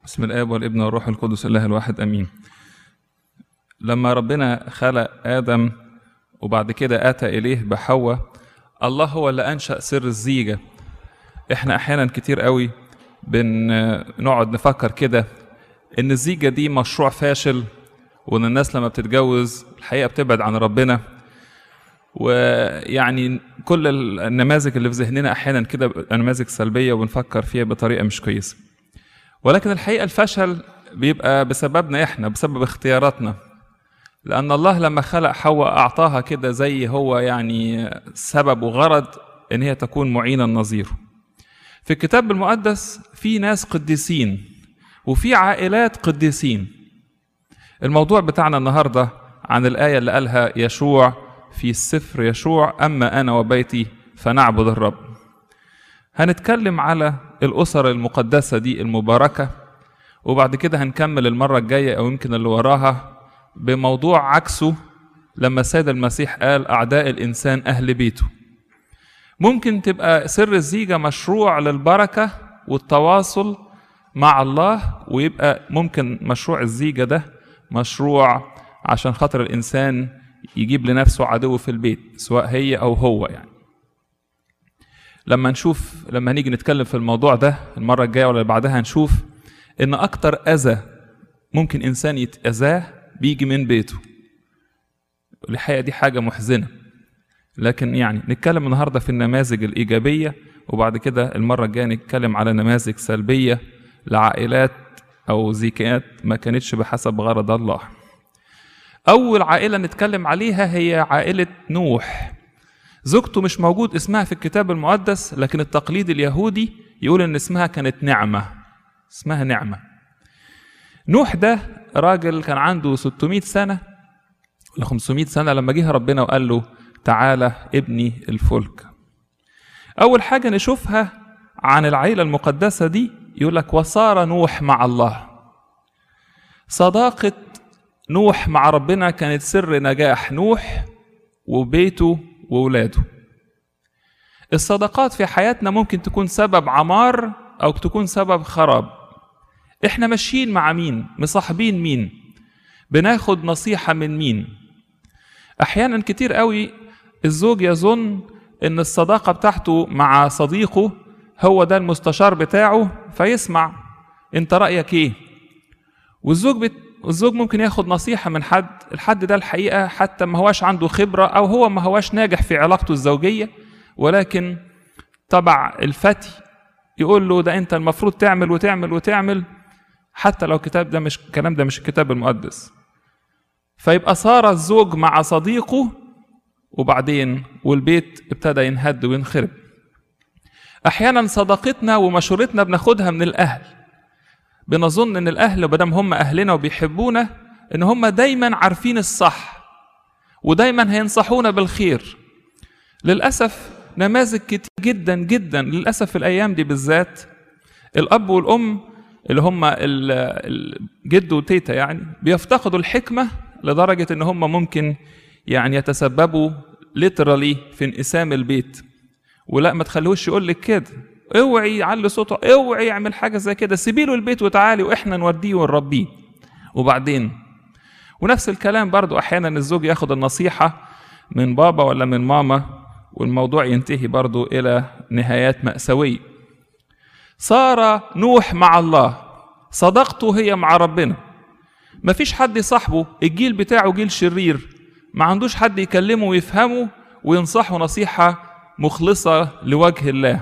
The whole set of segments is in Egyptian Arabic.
بسم الاب والابن والروح القدس الله الواحد امين لما ربنا خلق ادم وبعد كده اتى اليه بحواء الله هو اللي انشا سر الزيجه احنا احيانا كتير قوي بنقعد نفكر كده ان الزيجه دي مشروع فاشل وان الناس لما بتتجوز الحقيقه بتبعد عن ربنا ويعني كل النماذج اللي في ذهننا احيانا كده نماذج سلبيه وبنفكر فيها بطريقه مش كويسه ولكن الحقيقه الفشل بيبقى بسببنا احنا بسبب اختياراتنا لان الله لما خلق حواء اعطاها كده زي هو يعني سبب وغرض ان هي تكون معينا نظيره في الكتاب المقدس في ناس قديسين وفي عائلات قديسين الموضوع بتاعنا النهارده عن الايه اللي قالها يشوع في السفر يشوع اما انا وبيتي فنعبد الرب هنتكلم على الاسر المقدسه دي المباركه وبعد كده هنكمل المره الجايه او يمكن اللي وراها بموضوع عكسه لما السيد المسيح قال اعداء الانسان اهل بيته ممكن تبقى سر الزيجه مشروع للبركه والتواصل مع الله ويبقى ممكن مشروع الزيجه ده مشروع عشان خاطر الانسان يجيب لنفسه عدو في البيت سواء هي او هو يعني لما نشوف لما نيجي نتكلم في الموضوع ده المره الجايه ولا اللي بعدها هنشوف ان اكتر اذى ممكن انسان يتاذاه بيجي من بيته الحقيقه دي حاجه محزنه لكن يعني نتكلم النهارده في النماذج الايجابيه وبعد كده المره الجايه نتكلم على نماذج سلبيه لعائلات او زيكات ما كانتش بحسب غرض الله اول عائله نتكلم عليها هي عائله نوح زوجته مش موجود اسمها في الكتاب المقدس لكن التقليد اليهودي يقول ان اسمها كانت نعمه اسمها نعمه نوح ده راجل كان عنده 600 سنه ولا 500 سنه لما جه ربنا وقال له تعالى ابني الفلك اول حاجه نشوفها عن العائله المقدسه دي يقول لك وصار نوح مع الله صداقه نوح مع ربنا كانت سر نجاح نوح وبيته وولاده الصداقات في حياتنا ممكن تكون سبب عمار او تكون سبب خراب احنا ماشيين مع مين مصاحبين مين بناخد نصيحة من مين احيانا كتير قوي الزوج يظن ان الصداقة بتاعته مع صديقه هو ده المستشار بتاعه فيسمع انت رأيك ايه والزوج بت... الزوج ممكن ياخد نصيحة من حد الحد ده الحقيقة حتى ما هواش عنده خبرة أو هو ما هواش ناجح في علاقته الزوجية ولكن طبع الفتي يقول له ده أنت المفروض تعمل وتعمل وتعمل حتى لو الكتاب ده مش الكلام ده مش الكتاب المقدس فيبقى صار الزوج مع صديقه وبعدين والبيت ابتدى ينهد وينخرب احيانا صداقتنا ومشورتنا بناخدها من الاهل بنظن ان الاهل بدل هم اهلنا وبيحبونا ان هم دايما عارفين الصح ودايما هينصحونا بالخير للاسف نماذج كتير جدا جدا للاسف في الايام دي بالذات الاب والام اللي هم الجد وتيتا يعني بيفتقدوا الحكمه لدرجه ان هم ممكن يعني يتسببوا ليترالي في انقسام البيت ولا ما تخليهوش يقول لك كده اوعي يعلي صوته اوعي يعمل حاجه زي كده سيبي له البيت وتعالي واحنا نوديه ونربيه وبعدين ونفس الكلام برضو احيانا الزوج ياخد النصيحه من بابا ولا من ماما والموضوع ينتهي برضو الى نهايات ماساويه صار نوح مع الله صداقته هي مع ربنا مفيش حد يصاحبه الجيل بتاعه جيل شرير ما عندوش حد يكلمه ويفهمه وينصحه نصيحه مخلصه لوجه الله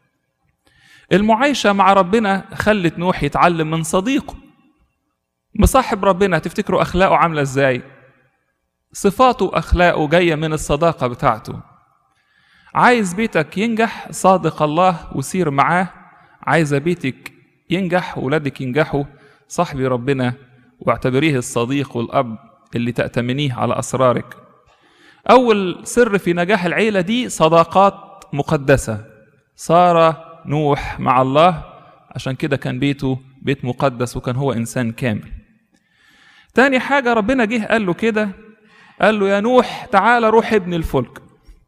المعايشة مع ربنا خلت نوح يتعلم من صديقه مصاحب ربنا تفتكروا أخلاقه عاملة إزاي صفاته وأخلاقه جاية من الصداقة بتاعته عايز بيتك ينجح صادق الله وسير معاه عايزة بيتك ينجح وولادك ينجحوا صاحبي ربنا واعتبريه الصديق والأب اللي تأتمنيه على أسرارك أول سر في نجاح العيلة دي صداقات مقدسة صار نوح مع الله عشان كده كان بيته بيت مقدس وكان هو انسان كامل تاني حاجة ربنا جه قال له كده قال له يا نوح تعالى روح ابن الفلك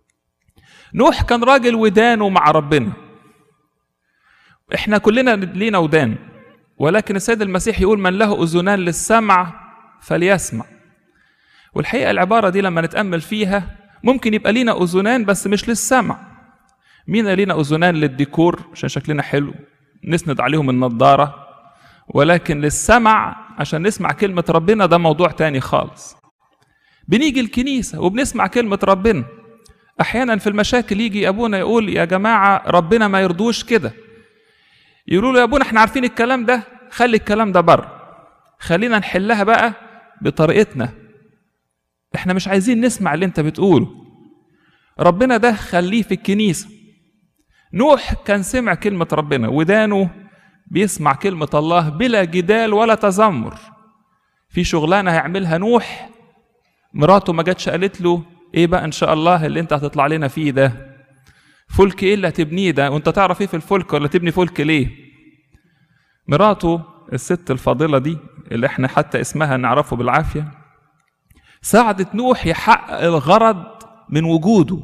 نوح كان راجل ودانه مع ربنا احنا كلنا لينا ودان ولكن السيد المسيح يقول من له اذنان للسمع فليسمع والحقيقه العباره دي لما نتامل فيها ممكن يبقى لينا اذنان بس مش للسمع مين لينا اذنان للديكور عشان شكلنا حلو نسند عليهم النضاره ولكن للسمع عشان نسمع كلمه ربنا ده موضوع تاني خالص بنيجي الكنيسه وبنسمع كلمه ربنا احيانا في المشاكل يجي ابونا يقول يا جماعه ربنا ما يرضوش كده يقولوا له يا ابونا احنا عارفين الكلام ده خلي الكلام ده بره خلينا نحلها بقى بطريقتنا احنا مش عايزين نسمع اللي انت بتقوله ربنا ده خليه في الكنيسه نوح كان سمع كلمه ربنا ودانه بيسمع كلمه الله بلا جدال ولا تذمر في شغلانه هيعملها نوح مراته ما جاتش قالت له ايه بقى ان شاء الله اللي انت هتطلع لنا فيه ده فلك ايه اللي هتبنيه ده وانت تعرف ايه في الفلك ولا تبني فلك ليه مراته الست الفاضله دي اللي احنا حتى اسمها نعرفه بالعافيه ساعدت نوح يحقق الغرض من وجوده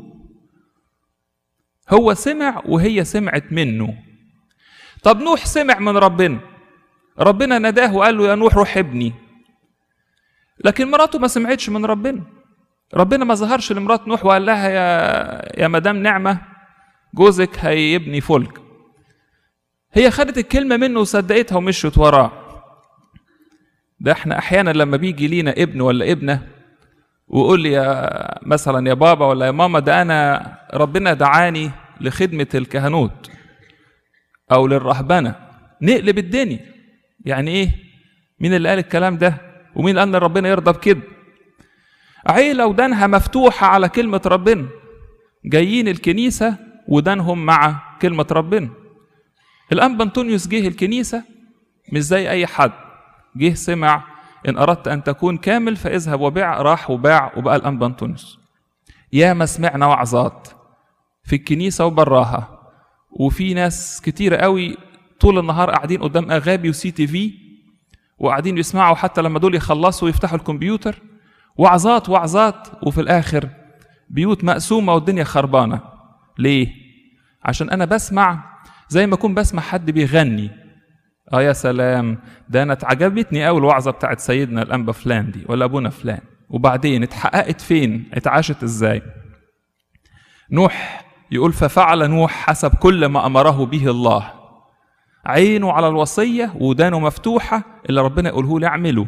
هو سمع وهي سمعت منه طب نوح سمع من ربنا ربنا نداه وقال له يا نوح روح ابني لكن مراته ما سمعتش من ربنا ربنا ما ظهرش لمرات نوح وقال لها يا يا مدام نعمه جوزك هيبني فلك هي خدت الكلمه منه وصدقتها ومشيت وراه ده احنا احيانا لما بيجي لينا ابن ولا ابنه ويقول لي يا مثلا يا بابا ولا يا ماما ده انا ربنا دعاني لخدمه الكهنوت او للرهبنه نقلب الدنيا يعني ايه مين اللي قال الكلام ده ومين قال ان ربنا يرضى بكده عيله ودانها مفتوحه على كلمه ربنا جايين الكنيسه ودانهم مع كلمه ربنا الانبا انطونيوس جه الكنيسه مش زي اي حد جه سمع ان اردت ان تكون كامل فاذهب وبيع راح وباع وبقى الانبا انطونيوس يا ما سمعنا وعظات في الكنيسه وبراها وفي ناس كتيره قوي طول النهار قاعدين قدام اغابي وسي تي في وقاعدين يسمعوا حتى لما دول يخلصوا يفتحوا الكمبيوتر وعظات وعظات وفي الاخر بيوت مقسومه والدنيا خربانه ليه عشان انا بسمع زي ما اكون بسمع حد بيغني اه يا سلام ده انا اتعجبتني قوي الوعظه بتاعت سيدنا الانبا فلان دي ولا ابونا فلان وبعدين اتحققت فين اتعاشت ازاي نوح يقول ففعل نوح حسب كل ما امره به الله عينه على الوصيه ودانه مفتوحه اللي ربنا يقوله لي اعمله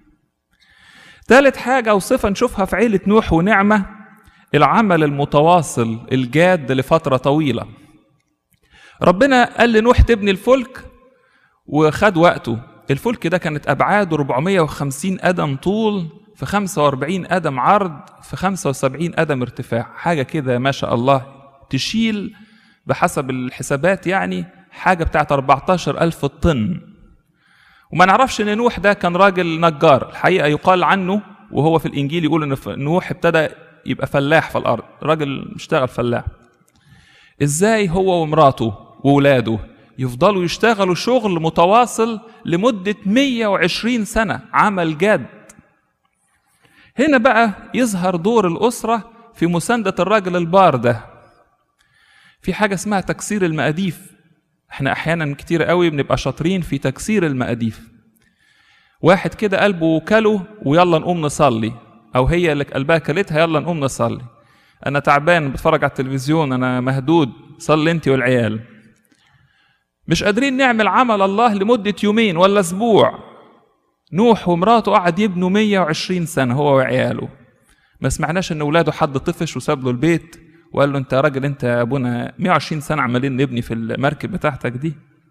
ثالث حاجه وصفه نشوفها في عيله نوح ونعمه العمل المتواصل الجاد لفتره طويله ربنا قال لنوح تبني الفلك وخد وقته الفلك ده كانت أبعاده 450 قدم طول في 45 قدم عرض في 75 قدم ارتفاع حاجة كده ما شاء الله تشيل بحسب الحسابات يعني حاجة بتاعت 14 ألف طن وما نعرفش ان نوح ده كان راجل نجار الحقيقة يقال عنه وهو في الإنجيل يقول ان نوح ابتدى يبقى فلاح في الأرض راجل اشتغل فلاح ازاي هو ومراته وولاده يفضلوا يشتغلوا شغل متواصل لمدة 120 سنة عمل جاد هنا بقى يظهر دور الأسرة في مساندة الراجل البار ده في حاجة اسمها تكسير المقاديف احنا احيانا كتير قوي بنبقى شاطرين في تكسير المقاديف واحد كده قلبه كله ويلا نقوم نصلي او هي اللي قلبها كلتها يلا نقوم نصلي انا تعبان بتفرج على التلفزيون انا مهدود صلي انت والعيال مش قادرين نعمل عمل الله لمدة يومين ولا أسبوع نوح ومراته قعد يبنوا 120 سنة هو وعياله ما سمعناش إن ولاده حد طفش وساب له البيت وقال له أنت يا راجل أنت يا أبونا 120 سنة عمالين نبني في المركب بتاعتك دي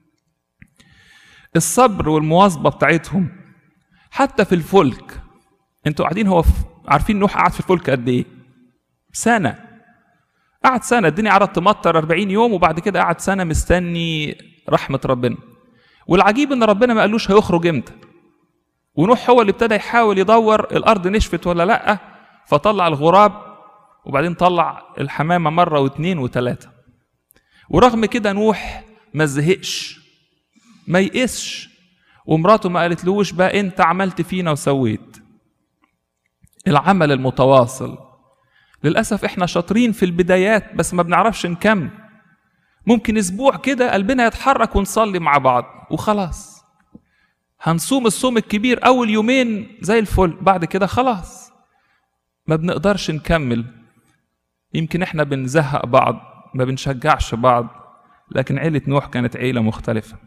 الصبر والمواظبة بتاعتهم حتى في الفلك انتوا قاعدين هو في... عارفين نوح قعد في الفلك قد ايه؟ سنة قعد سنة الدنيا قعدت تمطر 40 يوم وبعد كده قعد سنة مستني رحمة ربنا والعجيب ان ربنا ما قالوش هيخرج امتى ونوح هو اللي ابتدى يحاول يدور الارض نشفت ولا لا فطلع الغراب وبعدين طلع الحمامة مرة واثنين وثلاثة ورغم كده نوح ما زهقش ما يئسش ومراته ما قالتلوش بقى انت عملت فينا وسويت العمل المتواصل للأسف احنا شاطرين في البدايات بس ما بنعرفش نكمل ممكن اسبوع كده قلبنا يتحرك ونصلي مع بعض وخلاص هنصوم الصوم الكبير اول يومين زي الفل بعد كده خلاص ما بنقدرش نكمل يمكن احنا بنزهق بعض ما بنشجعش بعض لكن عيلة نوح كانت عيلة مختلفة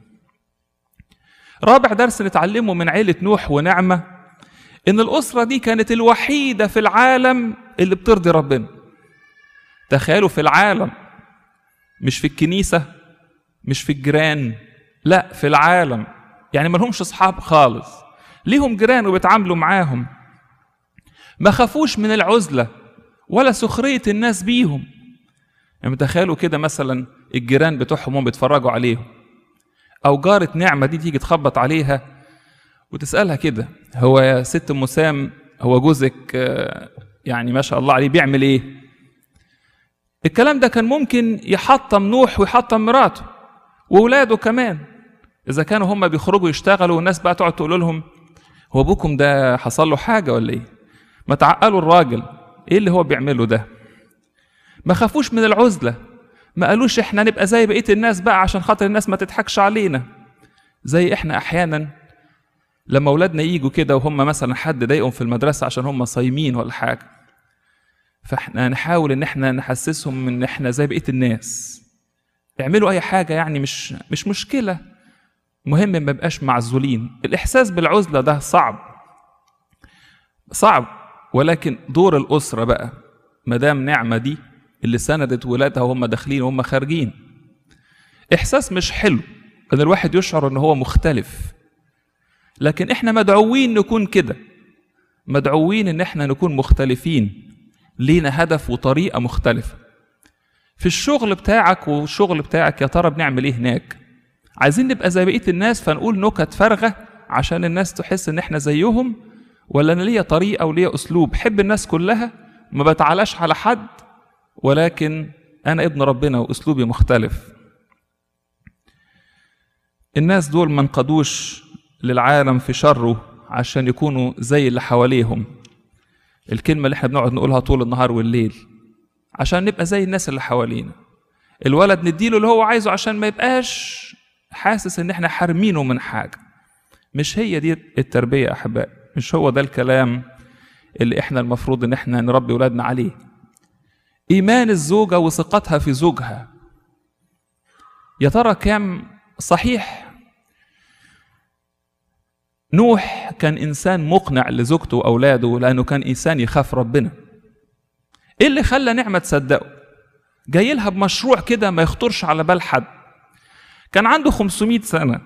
رابع درس نتعلمه من عيلة نوح ونعمة إن الأسرة دي كانت الوحيدة في العالم اللي بترضي ربنا تخيلوا في العالم مش في الكنيسة مش في الجيران لا في العالم يعني ملهمش أصحاب خالص ليهم جيران وبيتعاملوا معاهم ما خافوش من العزلة ولا سخرية الناس بيهم يعني تخيلوا كده مثلا الجيران بتوعهم هم بيتفرجوا عليهم او جارة نعمة دي تيجي تخبط عليها وتسألها كده هو يا ست ام سام هو جوزك آه، يعني ما شاء الله عليه بيعمل ايه الكلام ده كان ممكن يحطم نوح ويحطم مراته واولاده كمان اذا كانوا هم بيخرجوا يشتغلوا والناس بقى تقعد تقول لهم هو ابوكم ده حصل له حاجه ولا ايه ما تعقلوا الراجل ايه اللي هو بيعمله ده ما خافوش من العزله ما قالوش احنا نبقى زي بقيه الناس بقى عشان خاطر الناس ما تضحكش علينا زي احنا احيانا لما اولادنا يجوا كده وهم مثلا حد ضايقهم في المدرسه عشان هم صايمين ولا حاجه فاحنا نحاول ان احنا نحسسهم ان احنا زي بقيه الناس اعملوا اي حاجه يعني مش مش مشكله مهم ما يبقاش معزولين الاحساس بالعزله ده صعب صعب ولكن دور الاسره بقى مدام نعمه دي اللي سندت ولادها وهم داخلين وهم خارجين احساس مش حلو ان الواحد يشعر ان هو مختلف لكن احنا مدعوين نكون كده مدعوين ان احنا نكون مختلفين لينا هدف وطريقه مختلفه في الشغل بتاعك والشغل بتاعك يا ترى بنعمل ايه هناك عايزين نبقى زي بقيه الناس فنقول نكت فارغه عشان الناس تحس ان احنا زيهم ولا انا ليا طريقه وليا اسلوب حب الناس كلها ما بتعلاش على حد ولكن انا ابن ربنا واسلوبي مختلف الناس دول ما انقادوش للعالم في شره عشان يكونوا زي اللي حواليهم الكلمة اللي احنا بنقعد نقولها طول النهار والليل عشان نبقى زي الناس اللي حوالينا الولد نديله اللي هو عايزه عشان ما يبقاش حاسس ان احنا حارمينه من حاجة مش هي دي التربية يا احباء مش هو ده الكلام اللي احنا المفروض ان احنا نربي ولادنا عليه ايمان الزوجة وثقتها في زوجها يا ترى كام صحيح نوح كان انسان مقنع لزوجته واولاده لانه كان انسان يخاف ربنا ايه اللي خلى نعمه تصدقه جاي لها بمشروع كده ما يخطرش على بال حد كان عنده 500 سنه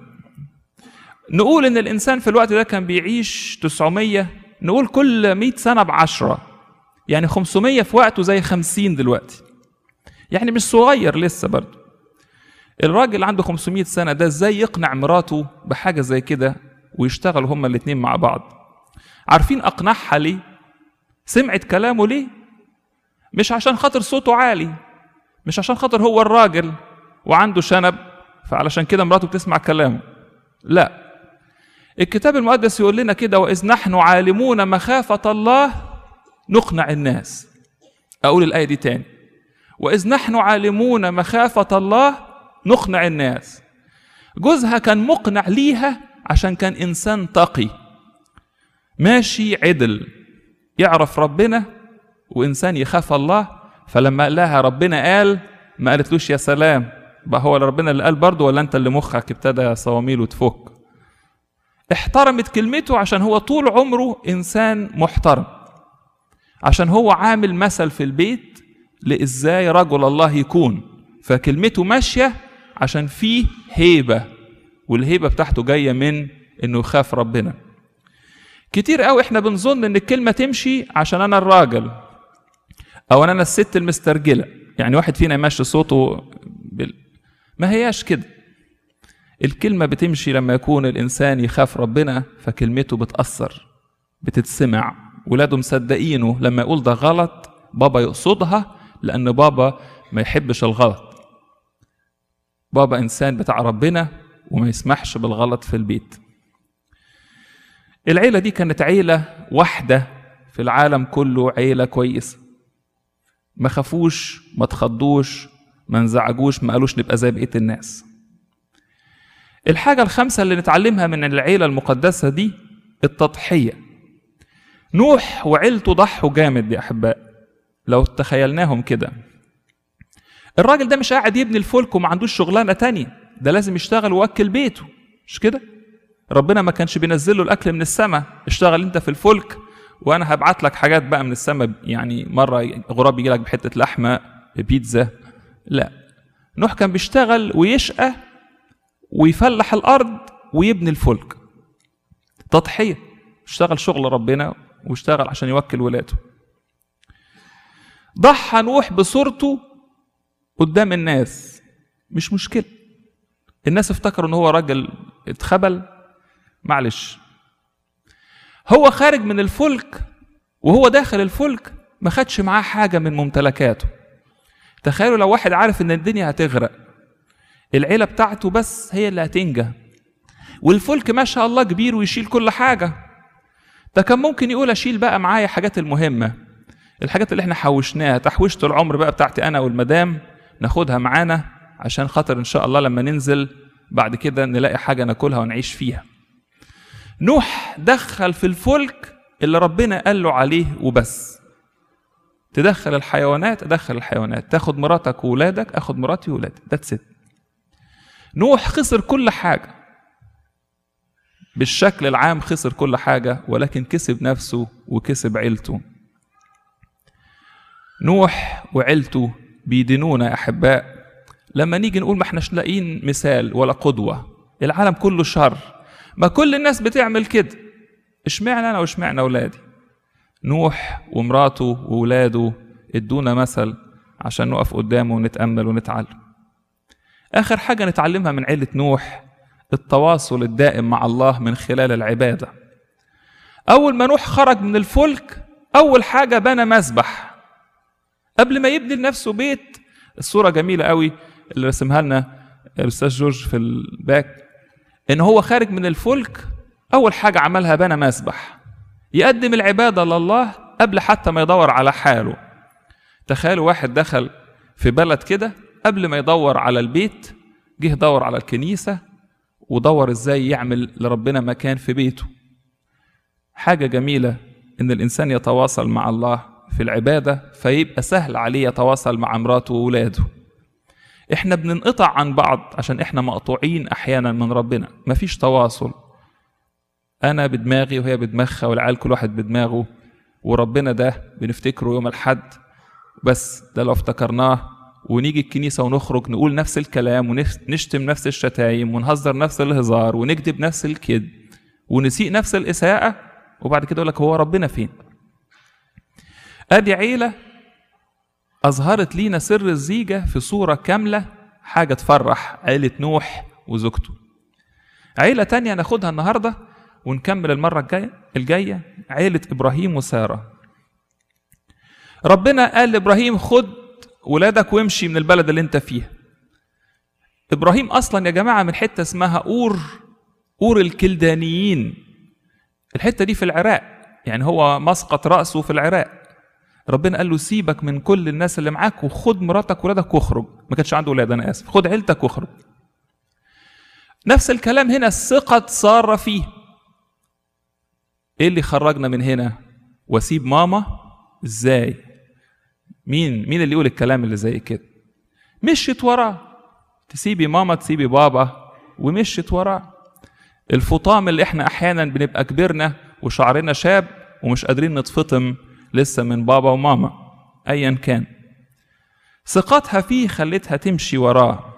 نقول ان الانسان في الوقت ده كان بيعيش 900 نقول كل 100 سنه بعشرة يعني 500 في وقته زي 50 دلوقتي يعني مش صغير لسه برضه الراجل عنده 500 سنة ده ازاي يقنع مراته بحاجة زي كده ويشتغلوا هما الاتنين مع بعض عارفين أقنعها ليه سمعت كلامه ليه مش عشان خاطر صوته عالي مش عشان خاطر هو الراجل وعنده شنب فعلشان كده مراته بتسمع كلامه لا الكتاب المقدس يقول لنا كده وإذ نحن عالمون مخافة الله نقنع الناس أقول الآية دي تاني وإذ نحن عالمون مخافة الله نقنع الناس جوزها كان مقنع ليها عشان كان إنسان تقي ماشي عدل يعرف ربنا وإنسان يخاف الله فلما قال لها ربنا قال ما قالتلوش يا سلام بقى هو ربنا اللي قال برضه ولا أنت اللي مخك ابتدى صواميل وتفك احترمت كلمته عشان هو طول عمره إنسان محترم عشان هو عامل مثل في البيت لإزاي رجل الله يكون فكلمته ماشية عشان فيه هيبة والهيبة بتاعته جاية من إنه يخاف ربنا كتير قوي احنا بنظن ان الكلمة تمشي عشان انا الراجل او انا الست المسترجلة يعني واحد فينا يمشي صوته بال... ما هياش كده الكلمة بتمشي لما يكون الإنسان يخاف ربنا فكلمته بتأثر بتتسمع ولاده مصدقينه لما يقول ده غلط بابا يقصدها لأن بابا ما يحبش الغلط بابا إنسان بتاع ربنا وما يسمحش بالغلط في البيت العيلة دي كانت عيلة واحدة في العالم كله عيلة كويسة ما خافوش ما تخضوش ما انزعجوش ما قالوش نبقى زي بقية الناس الحاجة الخامسة اللي نتعلمها من العيلة المقدسة دي التضحية نوح وعيلته ضحوا جامد يا أحباء لو تخيلناهم كده الراجل ده مش قاعد يبني الفلك وما عندوش شغلانة تانية ده لازم يشتغل ويوكل بيته مش كده ربنا ما كانش بينزل له الأكل من السماء اشتغل أنت في الفلك وأنا هبعت لك حاجات بقى من السماء يعني مرة غراب يجي لك بحتة لحمة بيتزا لا نوح كان بيشتغل ويشقى ويفلح الارض ويبني الفلك تضحيه اشتغل شغل ربنا واشتغل عشان يوكل ولاده ضحى نوح بصورته قدام الناس مش مشكله الناس افتكروا ان هو راجل اتخبل معلش هو خارج من الفلك وهو داخل الفلك ما خدش معاه حاجه من ممتلكاته تخيلوا لو واحد عارف ان الدنيا هتغرق العيله بتاعته بس هي اللي هتنجى والفلك ما شاء الله كبير ويشيل كل حاجه ده كان ممكن يقول اشيل بقى معايا حاجات المهمه الحاجات اللي احنا حوشناها تحويشه العمر بقى بتاعتي انا والمدام ناخدها معانا عشان خاطر ان شاء الله لما ننزل بعد كده نلاقي حاجه ناكلها ونعيش فيها نوح دخل في الفلك اللي ربنا قال له عليه وبس تدخل الحيوانات ادخل الحيوانات تاخد مراتك وولادك اخد مراتي وولادي ذاتس ات نوح خسر كل حاجه بالشكل العام خسر كل حاجه ولكن كسب نفسه وكسب عيلته نوح وعيلته بيدينونا يا احباء لما نيجي نقول ما احناش لاقيين مثال ولا قدوه العالم كله شر ما كل الناس بتعمل كده اشمعنى انا واشمعنى اولادي نوح ومراته وولاده ادونا مثل عشان نقف قدامه ونتامل ونتعلم اخر حاجه نتعلمها من عيله نوح التواصل الدائم مع الله من خلال العباده اول ما نوح خرج من الفلك اول حاجه بنى مسبح قبل ما يبني لنفسه بيت الصوره جميله قوي اللي رسمها لنا الاستاذ جورج في الباك ان هو خارج من الفلك اول حاجه عملها بنى مسبح يقدم العباده لله قبل حتى ما يدور على حاله تخيلوا واحد دخل في بلد كده قبل ما يدور على البيت جه دور على الكنيسه ودور ازاي يعمل لربنا مكان في بيته حاجه جميله ان الانسان يتواصل مع الله في العباده فيبقى سهل عليه يتواصل مع مراته واولاده احنا بننقطع عن بعض عشان احنا مقطوعين احيانا من ربنا مفيش تواصل انا بدماغي وهي بدماغها والعيال كل واحد بدماغه وربنا ده بنفتكره يوم الحد بس ده لو افتكرناه ونيجي الكنيسة ونخرج نقول نفس الكلام ونشتم نفس الشتايم ونهزر نفس الهزار ونكذب نفس الكذب ونسيء نفس الإساءة وبعد كده يقول لك هو ربنا فين؟ أدي عيلة أظهرت لينا سر الزيجة في صورة كاملة حاجة تفرح عيلة نوح وزوجته عيلة تانية ناخدها النهاردة ونكمل المرة الجاية الجاية عيلة إبراهيم وسارة ربنا قال لإبراهيم خد ولادك وامشي من البلد اللي انت فيها إبراهيم أصلا يا جماعة من حتة اسمها أور أور الكلدانيين الحتة دي في العراق يعني هو مسقط رأسه في العراق ربنا قال له سيبك من كل الناس اللي معاك وخد مراتك وولادك واخرج ما كانش عنده ولاد انا اسف خد عيلتك واخرج نفس الكلام هنا الثقة سارة فيه ايه اللي خرجنا من هنا واسيب ماما ازاي مين مين اللي يقول الكلام اللي زي كده مشيت وراه تسيبي ماما تسيبي بابا ومشيت وراه الفطام اللي احنا احيانا بنبقى كبرنا وشعرنا شاب ومش قادرين نتفطم لسه من بابا وماما ايا كان ثقتها فيه خلتها تمشي وراه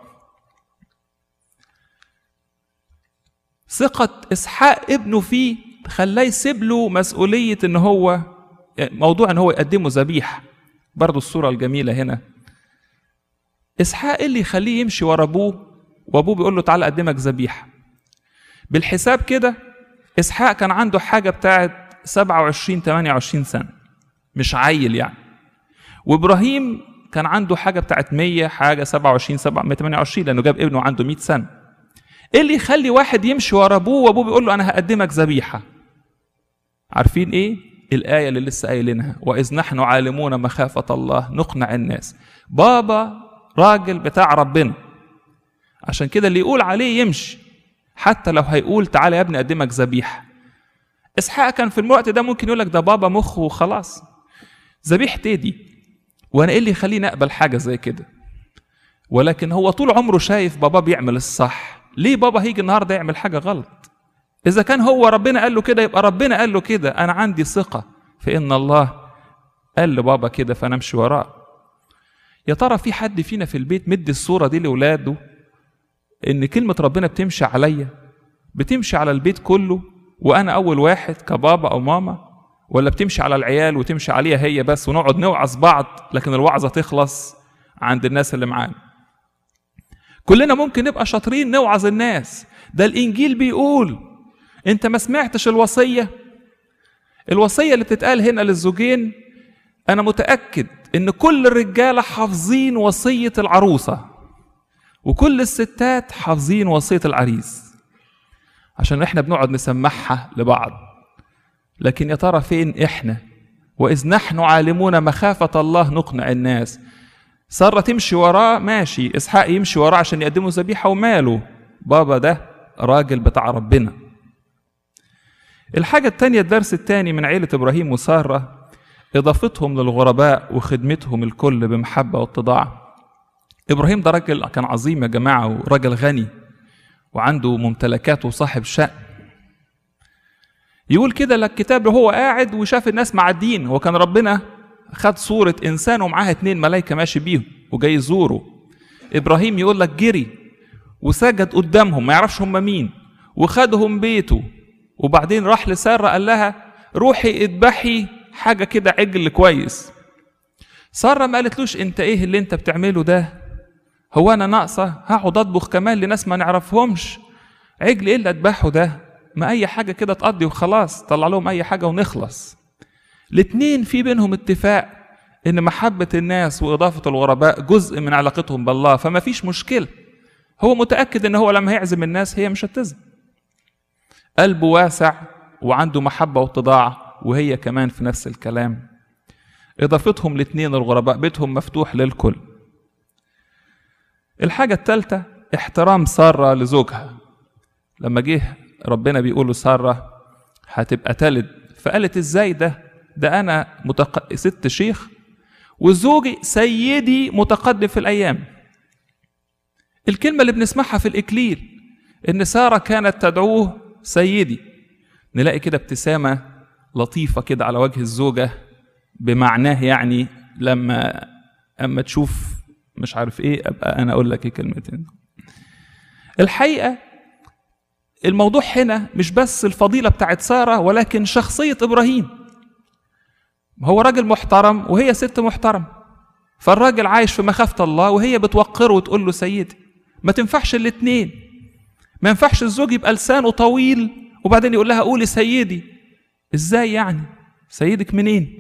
ثقة إسحاق ابنه فيه خلاه يسيب له مسؤولية إن هو موضوع إن هو يقدمه ذبيحة برضه الصورة الجميلة هنا إسحاق اللي يخليه يمشي ورا أبوه وأبوه بيقول له تعالى أقدمك ذبيحة بالحساب كده إسحاق كان عنده حاجة بتاعت 27 28 سنة مش عيل يعني وابراهيم كان عنده حاجه بتاعت 100 حاجه 27 728 لانه جاب ابنه عنده 100 سنه ايه اللي يخلي واحد يمشي ورا ابوه وابوه بيقول له انا هقدمك ذبيحه عارفين ايه الايه اللي لسه قايلينها واذ نحن عالمون مخافه الله نقنع الناس بابا راجل بتاع ربنا عشان كده اللي يقول عليه يمشي حتى لو هيقول تعالى يا ابني اقدمك ذبيحه اسحاق كان في الوقت ده ممكن يقول لك ده بابا مخه وخلاص ذبيحه ايه دي وانا ايه اللي يخليني اقبل حاجه زي كده ولكن هو طول عمره شايف بابا بيعمل الصح ليه بابا هيجي النهارده يعمل حاجه غلط اذا كان هو ربنا قال له كده يبقى ربنا قال له كده انا عندي ثقه في ان الله قال لبابا كده فانا امشي وراه يا ترى في حد فينا في البيت مدي الصوره دي لاولاده ان كلمه ربنا بتمشي عليا بتمشي على البيت كله وانا اول واحد كبابا او ماما ولا بتمشي على العيال وتمشي عليها هي بس ونقعد نوعظ بعض لكن الوعظه تخلص عند الناس اللي معانا كلنا ممكن نبقى شاطرين نوعظ الناس ده الانجيل بيقول انت ما سمعتش الوصيه الوصيه اللي بتتقال هنا للزوجين انا متاكد ان كل الرجاله حافظين وصيه العروسه وكل الستات حافظين وصيه العريس عشان احنا بنقعد نسمعها لبعض لكن يا ترى فين احنا واذ نحن عالمون مخافه الله نقنع الناس ساره تمشي وراه ماشي اسحاق يمشي وراه عشان يقدموا ذبيحه وماله بابا ده راجل بتاع ربنا الحاجه التانية الدرس التاني من عيله ابراهيم وساره اضافتهم للغرباء وخدمتهم الكل بمحبه واتضاع ابراهيم ده راجل كان عظيم يا جماعه وراجل غني وعنده ممتلكات وصاحب شأن يقول كده لك كتاب هو قاعد وشاف الناس معديين هو كان ربنا خد صورة إنسان ومعاه اتنين ملايكة ماشي بيهم وجاي يزوره إبراهيم يقول لك جري وسجد قدامهم ما يعرفش هم مين وخدهم بيته وبعدين راح لسارة قال لها روحي اذبحي حاجة كده عجل كويس سارة ما قالتلوش انت ايه اللي انت بتعمله ده هو انا ناقصة هقعد اطبخ كمان لناس ما نعرفهمش عجل ايه اللي اذبحه ده ما اي حاجة كده تقضي وخلاص طلع لهم اي حاجة ونخلص الاتنين في بينهم اتفاق ان محبة الناس واضافة الغرباء جزء من علاقتهم بالله فما فيش مشكلة هو متأكد ان هو لما هيعزم الناس هي مش هتزم قلبه واسع وعنده محبة واتضاع وهي كمان في نفس الكلام اضافتهم الاتنين الغرباء بيتهم مفتوح للكل الحاجة الثالثة احترام سارة لزوجها لما جه ربنا بيقول له سارة هتبقى تلد فقالت ازاي ده ده انا متق... ست شيخ وزوجي سيدي متقدم في الايام الكلمة اللي بنسمعها في الاكليل ان سارة كانت تدعوه سيدي نلاقي كده ابتسامة لطيفة كده على وجه الزوجة بمعناه يعني لما اما تشوف مش عارف ايه ابقى انا اقول لك ايه كلمتين الحقيقه الموضوع هنا مش بس الفضيله بتاعت ساره ولكن شخصيه ابراهيم هو راجل محترم وهي ست محترم فالراجل عايش في مخافه الله وهي بتوقره وتقول له سيدي ما تنفعش الاتنين ما ينفعش الزوج يبقى لسانه طويل وبعدين يقول لها قولي سيدي ازاي يعني سيدك منين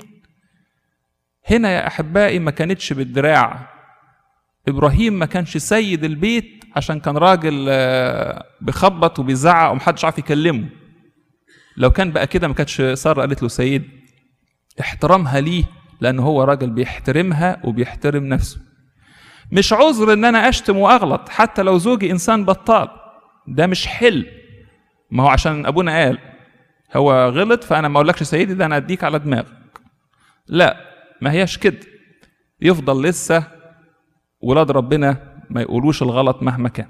هنا يا احبائي ما كانتش بالدراع ابراهيم ما كانش سيد البيت عشان كان راجل بيخبط وبيزعق ومحدش عارف يكلمه لو كان بقى كده ما كانتش ساره قالت له سيد احترامها ليه لان هو راجل بيحترمها وبيحترم نفسه مش عذر ان انا اشتم واغلط حتى لو زوجي انسان بطال ده مش حل ما هو عشان ابونا قال هو غلط فانا ما اقولكش سيدي ده انا اديك على دماغك لا ما هياش كده يفضل لسه ولاد ربنا ما يقولوش الغلط مهما كان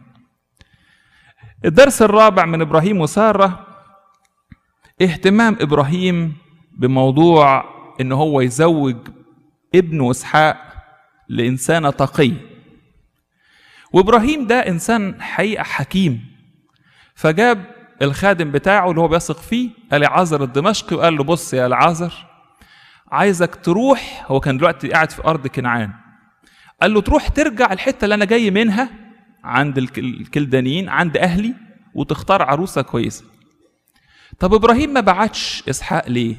الدرس الرابع من ابراهيم وساره اهتمام ابراهيم بموضوع ان هو يزوج ابنه اسحاق لانسانه تقي وابراهيم ده انسان حقيقه حكيم فجاب الخادم بتاعه اللي هو بيثق فيه العازر الدمشقي وقال له بص يا العازر عايزك تروح هو كان دلوقتي قاعد في ارض كنعان قال له تروح ترجع الحته اللي انا جاي منها عند الكلدانيين عند اهلي وتختار عروسه كويسه طب ابراهيم ما بعتش اسحاق ليه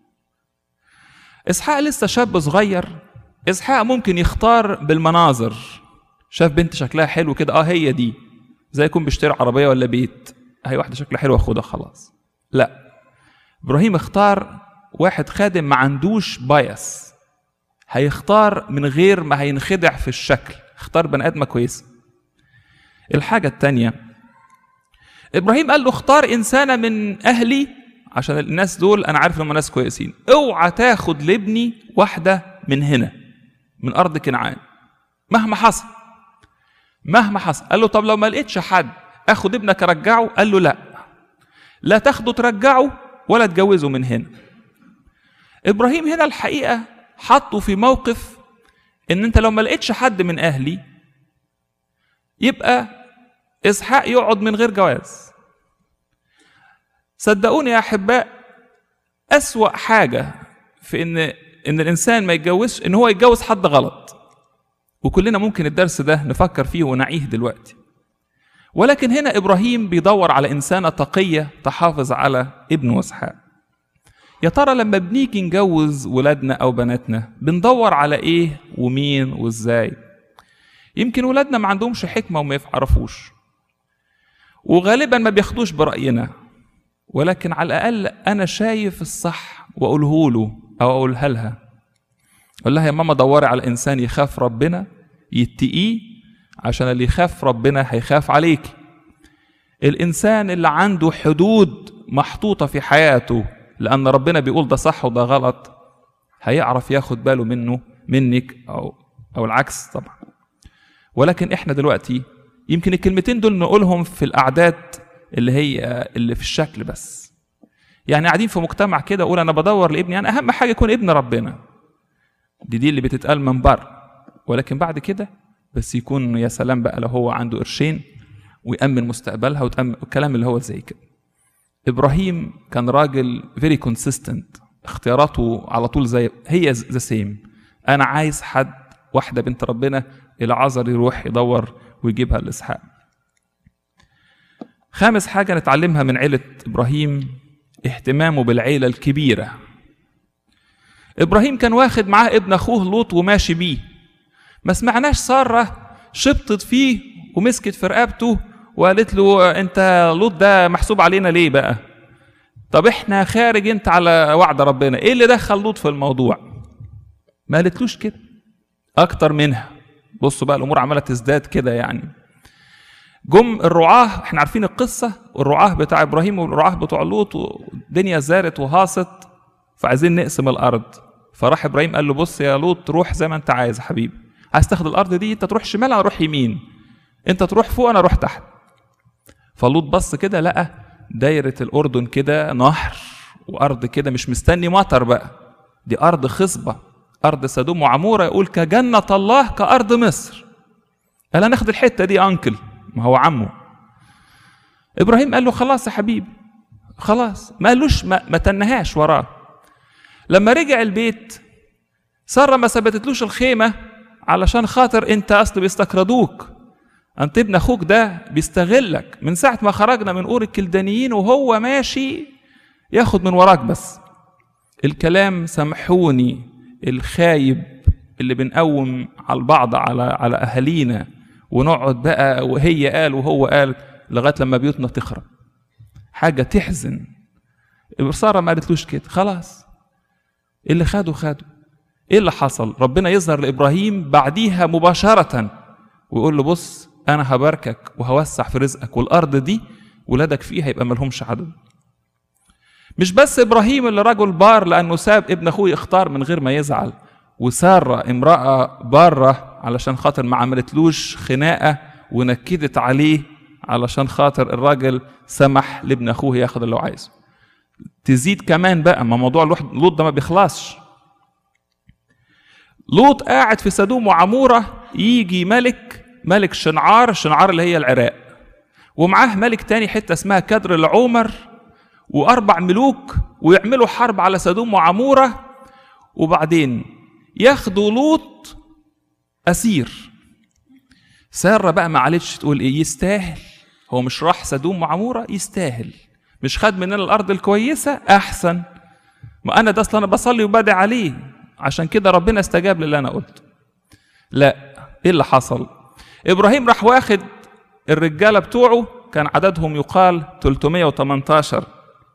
اسحاق لسه شاب صغير اسحاق ممكن يختار بالمناظر شاف بنت شكلها حلو كده اه هي دي زي يكون بيشتري عربيه ولا بيت هي واحده شكلها حلو اخدها خلاص لا ابراهيم اختار واحد خادم ما عندوش بايس هيختار من غير ما هينخدع في الشكل اختار بني ادمه كويسه الحاجه التانية ابراهيم قال له اختار انسانه من اهلي عشان الناس دول انا عارف ان هم ناس كويسين اوعى تاخد لابني واحده من هنا من ارض كنعان مهما حصل مهما حصل قال له طب لو ما لقيتش حد اخد ابنك ارجعه قال له لا لا تاخده ترجعه ولا تجوزه من هنا ابراهيم هنا الحقيقه حطه في موقف ان انت لو ما لقيتش حد من اهلي يبقى اسحاق يقعد من غير جواز صدقوني يا احباء اسوا حاجه في ان ان الانسان ما يتجوزش ان هو يتجوز حد غلط وكلنا ممكن الدرس ده نفكر فيه ونعيه دلوقتي ولكن هنا ابراهيم بيدور على انسانه تقيه تحافظ على ابنه اسحاق يا ترى لما بنيجي نجوز ولادنا او بناتنا بندور على ايه ومين وازاي يمكن ولادنا ما عندهمش حكمه وما يعرفوش وغالبا ما بياخدوش براينا ولكن على الاقل انا شايف الصح واقوله له او اقولها لها اقول لها يا ماما دوري على انسان يخاف ربنا يتقيه عشان اللي يخاف ربنا هيخاف عليك الانسان اللي عنده حدود محطوطه في حياته لان ربنا بيقول ده صح وده غلط هيعرف ياخد باله منه منك او او العكس طبعا ولكن احنا دلوقتي يمكن الكلمتين دول نقولهم في الاعداد اللي هي اللي في الشكل بس يعني قاعدين في مجتمع كده اقول انا بدور لابني يعني اهم حاجه يكون ابن ربنا دي دي اللي بتتقال من بره ولكن بعد كده بس يكون يا سلام بقى لو هو عنده قرشين ويأمن مستقبلها وتأمن الكلام اللي هو زي كده ابراهيم كان راجل فيري كونسيستنت اختياراته على طول زي هي ذا سيم انا عايز حد واحده بنت ربنا العذر يروح يدور ويجيبها لاسحاق خامس حاجه نتعلمها من عيله ابراهيم اهتمامه بالعيله الكبيره ابراهيم كان واخد معاه ابن اخوه لوط وماشي بيه ما سمعناش ساره شبطت فيه ومسكت في رقبته وقالت له انت لوط ده محسوب علينا ليه بقى طب احنا خارج انت على وعد ربنا ايه اللي دخل لوط في الموضوع ما قالتلوش كده اكتر منها بصوا بقى الامور عماله تزداد كده يعني جم الرعاه احنا عارفين القصه الرعاه بتاع ابراهيم والرعاه بتوع لوط والدنيا زارت وهاصت فعايزين نقسم الارض فراح ابراهيم قال له بص يا لوط روح زي ما انت عايز يا حبيبي عايز تاخد الارض دي انت تروح شمال انا اروح يمين انت تروح فوق انا اروح تحت فلوط بص كده لقى دايره الاردن كده نهر وارض كده مش مستني مطر بقى دي ارض خصبه ارض سدوم وعموره يقول كجنه الله كارض مصر قال ناخد الحته دي انكل ما هو عمه ابراهيم قال له خلاص يا حبيبي خلاص ما قالوش ما, ما تنهاش وراه لما رجع البيت ساره ما ثبتتلوش الخيمه علشان خاطر انت اصل بيستقرضوك انت ابن اخوك ده بيستغلك من ساعه ما خرجنا من اور الكلدانيين وهو ماشي ياخد من وراك بس الكلام سامحوني الخايب اللي بنقوم على البعض على على اهالينا ونقعد بقى وهي قال وهو قال لغايه لما بيوتنا تخرب حاجه تحزن ساره ما قالتلوش كده خلاص اللي خده خده ايه اللي حصل ربنا يظهر لابراهيم بعديها مباشره ويقول له بص انا هباركك وهوسع في رزقك والارض دي ولادك فيها يبقى ملهمش عدد مش بس ابراهيم اللي رجل بار لانه ساب ابن اخوه يختار من غير ما يزعل وساره امراه باره علشان خاطر ما عملتلوش خناقه ونكدت عليه علشان خاطر الراجل سمح لابن اخوه ياخد اللي هو عايزه تزيد كمان بقى ما موضوع لوط ده ما بيخلصش لوط قاعد في سدوم وعموره يجي ملك ملك شنعار شنعار اللي هي العراق ومعاه ملك تاني حته اسمها كدر العمر واربع ملوك ويعملوا حرب على سدوم وعموره وبعدين ياخدوا لوط اسير ساره بقى ما عادتش تقول ايه يستاهل هو مش راح سدوم وعموره يستاهل مش خد مننا الارض الكويسه احسن ما انا ده اصلا انا بصلي وبدعي عليه عشان كده ربنا استجاب للي انا قلته لا ايه اللي حصل ابراهيم راح واخد الرجاله بتوعه كان عددهم يقال 318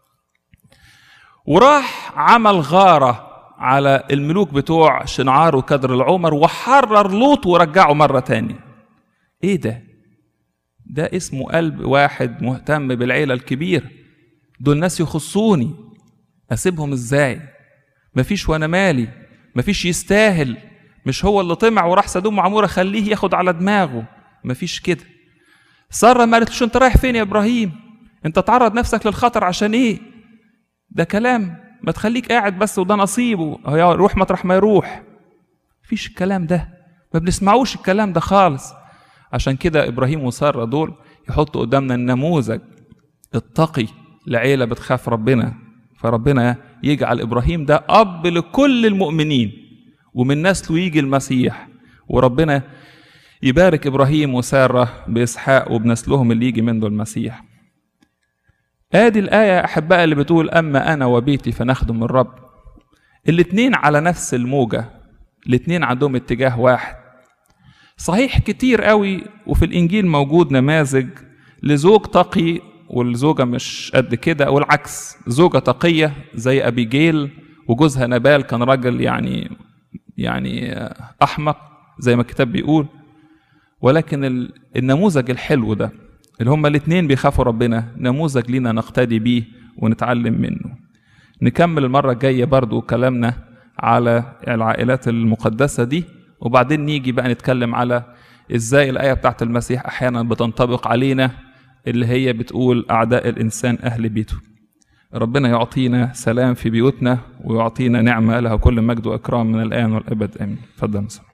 وراح عمل غاره على الملوك بتوع شنعار وكدر العمر وحرر لوط ورجعه مرة تاني ايه ده ده اسمه قلب واحد مهتم بالعيلة الكبيرة دول ناس يخصوني أسيبهم إزاي مفيش وأنا مالي مفيش يستاهل مش هو اللي طمع وراح سدوم عمورة خليه ياخد على دماغه مفيش كده سارة ما قالتلوش انت رايح فين يا ابراهيم انت تعرض نفسك للخطر عشان ايه ده كلام ما تخليك قاعد بس وده نصيبه هو روح مطرح ما يروح مفيش الكلام ده ما بنسمعوش الكلام ده خالص عشان كده ابراهيم وساره دول يحطوا قدامنا النموذج التقي لعيله بتخاف ربنا فربنا يجعل ابراهيم ده اب لكل المؤمنين ومن نسله يجي المسيح وربنا يبارك ابراهيم وساره باسحاق وبنسلهم اللي يجي منه المسيح ادي الايه احبائي اللي بتقول اما انا وبيتي فنخدم الرب الاتنين على نفس الموجه الاتنين عندهم اتجاه واحد صحيح كتير قوي وفي الانجيل موجود نماذج لزوج تقي والزوجه مش قد كده والعكس زوجه تقيه زي ابيجيل وجوزها نبال كان راجل يعني يعني احمق زي ما الكتاب بيقول ولكن النموذج الحلو ده اللي هما الاتنين بيخافوا ربنا نموذج لينا نقتدي بيه ونتعلم منه نكمل المرة الجاية برضو كلامنا على العائلات المقدسة دي وبعدين نيجي بقى نتكلم على ازاي الآية بتاعت المسيح أحيانا بتنطبق علينا اللي هي بتقول أعداء الإنسان أهل بيته ربنا يعطينا سلام في بيوتنا ويعطينا نعمة لها كل مجد وإكرام من الآن والأبد آمين تفضل